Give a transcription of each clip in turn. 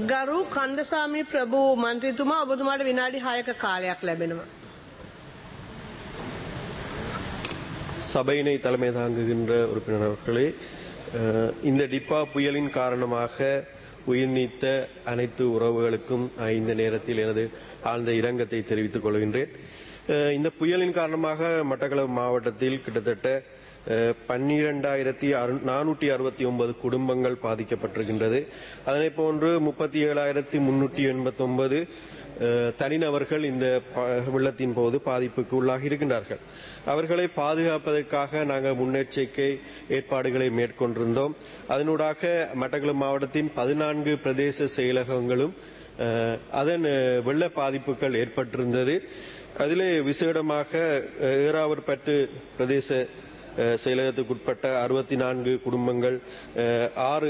ගරු කන්දසාමි ප්‍රභූ මන්ත්‍රීතුමා ඔබතුමාට විනාඩි 6ක කාලයක් ලැබෙනවා. சபையினை தலைமை தாங்குகின்ற உறுப்பினர் அவர்களே அஹ், இந்த டிப்பா புயலின் காரணமாக உயிர் நீத்த அனைத்து உறவுகளுக்கும் அஹ், இந்த நேரத்தில் எனது ஆழ்ந்த இரங்கத்தை தெரிவித்துக் கொள்கின்றேன் அஹ், இந்த புயலின் காரணமாக மட்டக்களப்பு மாவட்டத்தில் கிட்டத்தட்ட பன்னிரெண்டாயிரத்தி நானூற்றி அறுபத்தி ஒன்பது குடும்பங்கள் பாதிக்கப்பட்டிருக்கின்றது அதனை போன்று முப்பத்தி ஏழாயிரத்தி முன்னூற்றி எண்பத்தி ஒன்பது தனிநபர்கள் இந்த ப- வெள்ளத்தின் போது பாதிப்புக்கு உள்ளாகி இருக்கின்றார்கள் அவர்களை பாதுகாப்பதற்காக நாங்கள் முன்னெச்சரிக்கை ஏற்பாடுகளை மேற்கொண்டிருந்தோம் அதனூடாக மட்டக்களப்பு மாவட்டத்தின் பதினான்கு பிரதேச செயலகங்களும் அஹ், அதன் அஹ், வெள்ள பாதிப்புகள் ஏற்பட்டிருந்தது அதிலே விசேடமாக அஹ், ஏறாவூர்பட்டு பிரதேச அஹ், செயலகத்துக்குட்பட்ட அறுபத்தி நான்கு குடும்பங்கள் அஹ், ஆறு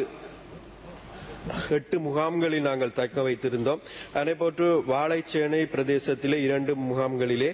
எட்டு முகாம்களில் நாங்கள் தக்க வைத்திருந்தோம் அதே போன்று வாழைச்சேனை பிரதேசத்திலே இரண்டு முகாம்களிலே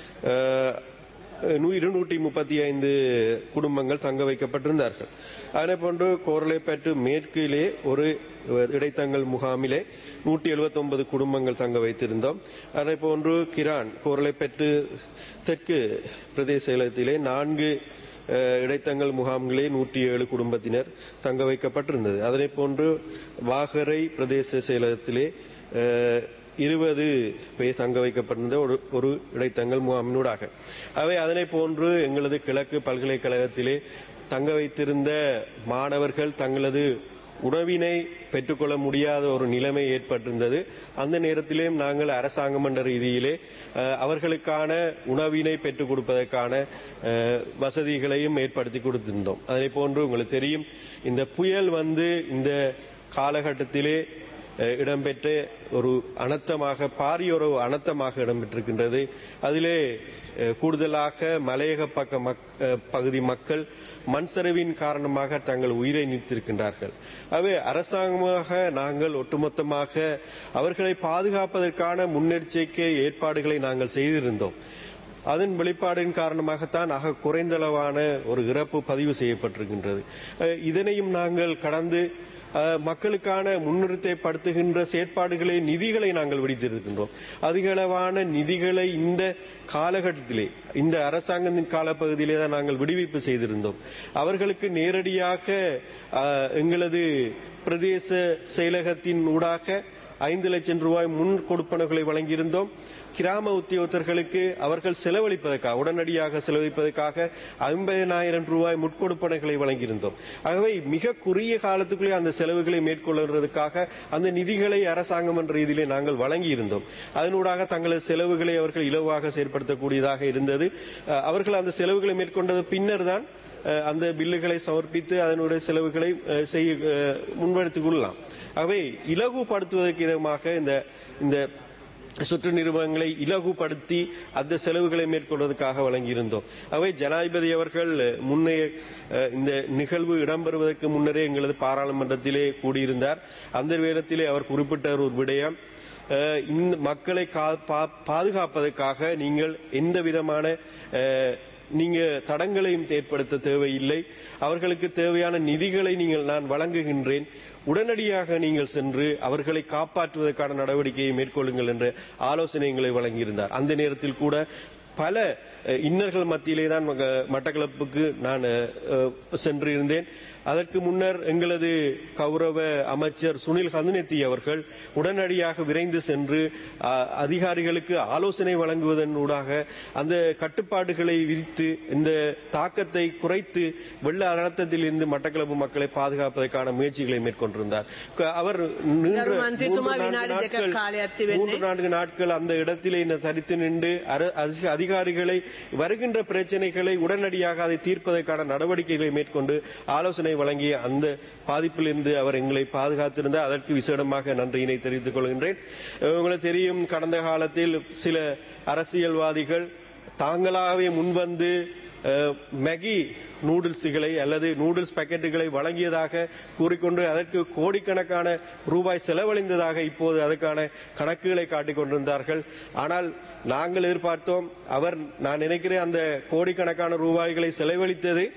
அஹ், நூ- இருநூற்றி முப்பத்தி ஐந்து குடும்பங்கள் தங்க வைக்கப்பட்டிருந்தார்கள் அதே போன்று கோரளைப்பேட்டு மேற்கிலே ஒரு இடைத்தங்கல் முகாமிலே நூற்றி எழுபத்தி ஒன்பது குடும்பங்கள் தங்க வைத்திருந்தோம் அதே போன்று கிரான் கோரளைப்பேட்டு தெற்கு பிரதேச செயலகத்திலே நான்கு அஹ், இடைத்தங்கல் முகாம்களே நூற்றி ஏழு குடும்பத்தினர் தங்க வைக்கப்பட்டிருந்தது அதனை போன்று வாகரை பிரதேச செயலகத்திலே அஹ், இருபது பேர் தங்க வைக்கப்பட்டிருந்த ஒரு ஒரு இடைத்தங்கல் முகாமினூடாக அவை அதனை போன்று எங்களது கிழக்கு பல்கலைக்கழகத்திலே தங்க வைத்திருந்த மாணவர்கள் தங்களது உணவினை பெற்றுக்கொள்ள முடியாத ஒரு நிலைமை ஏற்பட்டிருந்தது அந்த நேரத்திலே நாங்கள் அரசாங்கம் என்ற ரீதியிலே அஹ், அவர்களுக்கான உணவினை பெற்றுக் கொடுப்பதற்கான அஹ், வசதிகளையும் ஏற்படுத்தி கொடுத்திருந்தோம் அதனை போன்று உங்களுக்கு தெரியும் இந்த புயல் வந்து இந்த காலகட்டத்திலே அஹ், இடம்பெற்ற ஒரு அனர்த்தமாக பாரிய ஒரு அனர்த்தமாக இடம்பெற்றிருக்கின்றது அதிலே அஹ், கூடுதலாக மலையக பக்க மக்- அஹ், பகுதி மக்கள் மண் சரிவின் காரணமாக தங்கள் உயிரை நீத்திருக்கின்றார்கள் அவை அரசாங்கமாக நாங்கள் ஒட்டுமொத்தமாக அவர்களை பாதுகாப்பதற்கான முன்னெச்சரிக்கை ஏற்பாடுகளை நாங்கள் செய்திருந்தோம் அதன் வெளிப்பாடின் காரணமாகத்தான் ஆக குறைந்தளவான ஒரு இறப்பு பதிவு செய்யப்பட்டிருக்கின்றது அஹ், இதனையும் நாங்கள் கடந்து அஹ், மக்களுக்கான முன்னிறுத்தப்படுத்துகின்ற செயற்பாடுகளை நிதிகளை நாங்கள் விடுத்திருக்கின்றோம் அதிகளவான நிதிகளை இந்த காலகட்டத்திலே இந்த அரசாங்கத்தின் காலப்பகுதியிலே தான் நாங்கள் விடுவிப்பு செய்திருந்தோம் அவர்களுக்கு நேரடியாக அஹ், எங்களது பிரதேச செயலகத்தின் ஊடாக ஐந்து லட்சம் ரூபாய் முன் கொடுப்பனவுகளை வழங்கியிருந்தோம் கிராம உத்தியோகத்தர்களுக்கு அவர்கள் செலவழிப்பதற்காக உடனடியாக செலவழிப்பதற்காக ஐம்பதினாயிரம் ரூபாய் முட்கொடுப்பனைகளை வழங்கியிருந்தோம் ஆகவே மிக குறுகிய காலத்துக்குள்ளே அந்த செலவுகளை மேற்கொள்வதற்காக அந்த நிதிகளை அரசாங்கம் என்ற ரீதியிலே நாங்கள் வழங்கியிருந்தோம் அதனூடாக தங்களது செலவுகளை அவர்கள் இலவாக செயற்படுத்தக்கூடியதாக இருந்தது அஹ், அவர்கள் அந்த செலவுகளை மேற்கொண்டது பின்னர் தான் அஹ், அந்த பில்லுகளை சமர்ப்பித்து அதனுடைய செலவுகளை அஹ், செய்ய அஹ், முன்வெடுத்துக் கொள்ளலாம் ஆகவே இலகுபடுத்துவதற்கு விதமாக இந்த இந்த சுற்று நிறுவனங்களை இலகுபடுத்தி அந்த செலவுகளை மேற்கொள்வதற்காக வழங்கியிருந்தோம் அவை ஜனாதிபதி அவர்கள் முன்னைய அஹ், இந்த நிகழ்வு இடம்பெறுவதற்கு முன்னரே எங்களது பாராளுமன்றத்திலே கூடியிருந்தார் அந்த வேளத்திலே அவர் குறிப்பிட்ட ஒரு விடயம் அஹ், இந்த மக்களை கா- பா- பாதுகாப்பதற்காக நீங்கள் எந்த விதமான அஹ், நீங்க தடங்களையும் ஏற்படுத்த தேவையில்லை அவர்களுக்கு தேவையான நிதிகளை நீங்கள் நான் வழங்குகின்றேன் உடனடியாக நீங்கள் சென்று அவர்களை காப்பாற்றுவதற்கான நடவடிக்கையை மேற்கொள்ளுங்கள் என்ற ஆலோசனைகளை வழங்கியிருந்தார் அந்த நேரத்தில் கூட பல அஹ், இன்னல்கள் மத்தியிலே தான் மக- மட்டக்களப்புக்கு நான் அஹ், சென்று இருந்தேன் அதற்கு முன்னர் எங்களது கௌரவ அமைச்சர் சுனில் ஹந்துனெத்தி அவர்கள் உடனடியாக விரைந்து சென்று அஹ், அதிகாரிகளுக்கு ஆலோசனை வழங்குவதன் ஊடாக அந்த கட்டுப்பாடுகளை விரித்து இந்த தாக்கத்தை குறைத்து வெள்ள அனர்த்தத்தில் இருந்து மட்டக்களப்பு மக்களை பாதுகாப்பதற்கான முயற்சிகளை மேற்கொண்டிருந்தார் க- அவர் நீண்ட ගරු මන්ත්‍රීතුමා மூன்று, நான்கு විනාඩි දෙකක් நாட்கள் කාලයක් තිබෙන්නේ. மூன்று நான்கு நாட்கள் அந்த இடத்திலே இந்த தரித்து நின்று அர- அதிக- அதிகாரிகளை வருகின்ற பிரச்சனைகளை உடனடியாக அதை தீர்ப்பதற்கான நடவடிக்கைகளை மேற்கொண்டு ஆலோசனை வழங்கிய அந்த பாதிப்பிலிருந்து அவர் எங்களை பாதுகாத்திருந்தார் அதற்கு விசேடமாக நன்றியினை தெரிவித்துக் கொள்கின்றேன் அஹ் உங்களுக்கு தெரியும் கடந்த காலத்தில் சில அரசியல்வாதிகள் தாங்களாகவே முன்வந்து அஹ், மேகி நூடுல்ஸுகளை அல்லது நூடுல்ஸ் பாக்கெட்டுகளை வழங்கியதாக கூறிக்கொண்டு அதற்கு கோடிக்கணக்கான ரூபாய் செலவழிந்ததாக இப்போது அதற்கான கணக்குகளை காட்டிக் கொண்டிருந்தார்கள் ஆனால் நாங்கள் எதிர்பார்த்தோம் அவர் நான் நினைக்கிறேன் அந்த கோடிக்கணக்கான ரூபாய்களை செலவழித்தது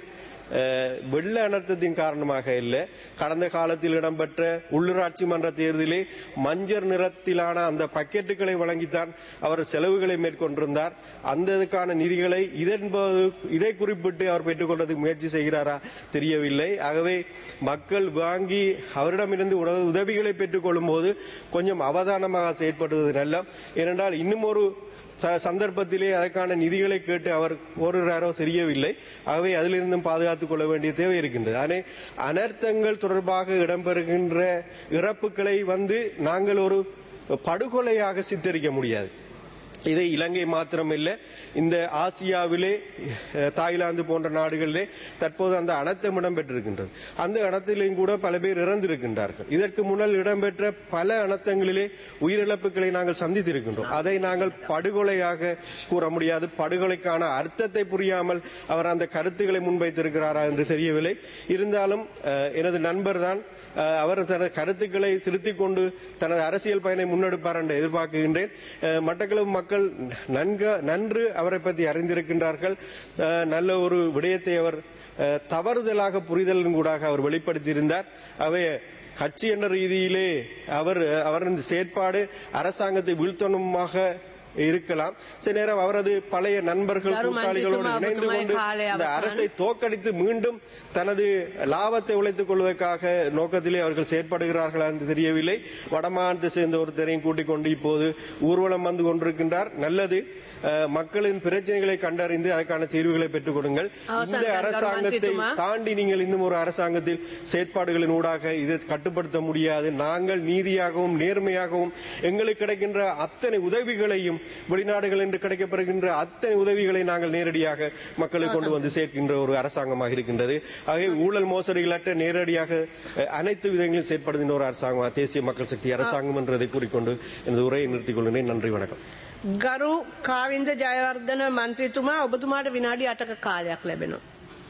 அஹ், வெள்ள அனர்த்தத்தின் காரணமாக இல்லை கடந்த காலத்தில் இடம்பெற்ற உள்ளூராட்சி மன்ற தேர்தலிலே மஞ்சள் நிறத்திலான அந்த பக்கெட்டுகளை வழங்கித்தான் அவர் செலவுகளை மேற்கொண்டிருந்தார் அந்த இதுக்கான நிதிகளை இதன்போது இதை குறிப்பிட்டு அவர் பெற்றுக்கொள்வதற்கு முயற்சி செய்கிறாரா தெரியவில்லை ஆகவே மக்கள் வாங்கி அவரிடமிருந்து உத- உதவிகளை பெற்றுக்கொள்ளும் போது கொஞ்சம் அவதானமாக செயற்படுவது நல்ல ஏனென்றால் இன்னும் ஒரு ச- சந்தர்ப்பத்திலே அதற்கான நிதிகளை கேட்டு அவர் கோருகிறாரோ தெரியவில்லை ஆகவே அதிலிருந்தும் பாதுகாத்துக் கொள்ள வேண்டிய தேவை இருக்கின்றது ஆனால் அனர்த்தங்கள் தொடர்பாக இடம்பெறுகின்ற இறப்புகளை வந்து நாங்கள் ஒரு படுகொலையாக சித்தரிக்க முடியாது இது இலங்கை மாத்திரமில்லை இந்த ஆசியாவிலே அஹ், தாய்லாந்து போன்ற நாடுகளிலே தற்போது அந்த அனர்த்தம் இடம்பெற்றிருக்கின்றது அந்த அனர்த்திலையும் கூட பல பேர் இறந்திருக்கின்றார்கள் இதற்கு முன்னால் இடம்பெற்ற பல அனர்த்தங்களிலே உயிரிழப்புகளை நாங்கள் சந்தித்திருக்கின்றோம் அதை நாங்கள் படுகொலையாக கூற முடியாது படுகொலைக்கான அர்த்தத்தை புரியாமல் அவர் அந்த கருத்துக்களை முன்வைத்திருக்கிறாரா என்று தெரியவில்லை இருந்தாலும் அஹ், எனது நண்பர் தான் அஹ், அவர் தனது கருத்துக்களை திருத்திக் கொண்டு தனது அரசியல் பயனை முன்னெடுப்பார் என்று எதிர்பார்க்கின்றேன் அஹ், மட்டக்களப்பு மக்கள் நன்கு நன்று அவரை பற்றி அறிந்திருக்கின்றார்கள் அஹ், நல்ல ஒரு விடயத்தை அவர் அஹ், தவறுதலாக புரிதலின் கூடாக அவர் வெளிப்படுத்தியிருந்தார் அவை கட்சி என்ற ரீதியிலே அவர் அவரது செயற்பாடு அரசாங்கத்தை வீழ்த்தணுமாக இருக்கலாம் சில நேரம் அவரது பழைய நண்பர்கள் கரு கூட்டாளிகளோடு மந்திரித்துமா இணைந்து ஒப்புமை கொண்டு காலை இந்த அவசானம். அரசை தோற்கடித்து மீண்டும் தனது லாபத்தை உழைத்துக் கொள்வதற்காக நோக்கத்திலே அவர்கள் செயற்படுகிறார்களா என்று தெரியவில்லை வடமாநிலத்தை சேர்ந்த ஒருத்தரையும் கூட்டிக் கொண்டு இப்போது ஊர்வலம் வந்து கொண்டிருக்கின்றார் நல்லது அஹ், மக்களின் பிரச்சனைகளை கண்டறிந்து அதற்கான தீர்வுகளை பெற்றுக் கொடுங்கள் அவசானம் இந்த கரு அரசாங்கத்தை மந்திரித்துமா. தாண்டி நீங்கள் இன்னும் ஒரு அரசாங்கத்தில் செயற்பாடுகளின் ஊடாக இதை கட்டுப்படுத்த முடியாது நாங்கள் நீதியாகவும் நேர்மையாகவும் எங்களுக்கு கிடைக்கின்ற அத்தனை உதவிகளையும் வெளிநாடுகள் என்று கிடைக்கப்பெறுகின்ற அத்தனை உதவிகளை நாங்கள் நேரடியாக மக்களை கொண்டு வந்து சேர்க்கின்ற ஒரு அரசாங்கமாக இருக்கின்றது ஆகவே ஊழல் மோசடிகளற்ற நேரடியாக அஹ், அனைத்து விதங்களிலும் செயற்படுகின்ற ஒரு அரசாங்கம் தேசிய மக்கள் சக்தி அரசாங்கம் என்றதை கூறிக்கொண்டு எனது உரையை நிறுத்திக் கொள்கிறேன் நன்றி வணக்கம் ගරු කාවින්ද ජයවර්ධන මන්ත්‍රීතුමා ඔබතුමාට විනාඩි අටක කාලයක් ලැබෙනවා.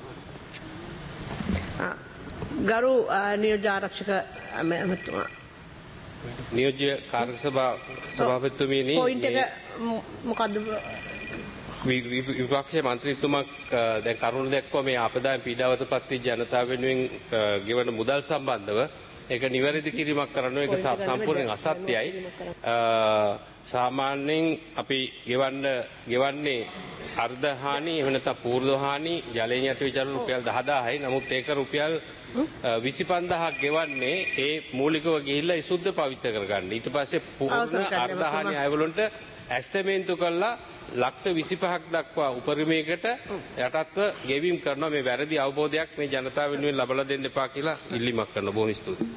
ආ, ගරු ආ, නියෝජාරක්ෂක ඇමතුමා. නියෝජ්‍ය කාර්ය සභා සභාපතිතුමනි පොයින්ට් එක ම්- මොකද්ද වි- වි- විපක්ෂ මන්ත්‍රීතුමක් අ, දැන් කරුණු දැක්ව මේ ආපදායම් පීඩාවට පත්වී ජනතාව වෙනුවෙන් අ, ගෙවන මුදල් සම්බන්ධව ඒක නිවැරදි කිරීමක් කරන්න ඒක සා- සම්පූර්ණයෙන් අසත්‍යයි අ, සාමාන්‍යයෙන් අපි ගෙවන්න ගෙවන්නේ අර්ධහානි එහෙම නැත්නම් පූර්වහානි ජලයෙන් යට විචාර රුපියල් 10000යි නමුත් ඒක රුපියල් අ, 25000ක් ගෙවන්නේ ඒ මූලිකව ගිහිල්ලා ඒ සුද්ධ පවිත්‍ර කරගන්න ඊට පස්සේ පූර්ණ අවසන් කරන්න අර්ධහානි අයවලුන්ට ඇස්තමේන්තු කල්ලා ලක්ෂ විසිපහක් දක්වා උපරිමයකට යටත්ව ගෙවීම් කරන මේ වැරදි අවබෝධයක් මේ ජනතාව වෙනුවෙන් ලබලා දෙන්න එපා කියලා ඉල්ලීමක් කරන බොහොම ස්තුතියි.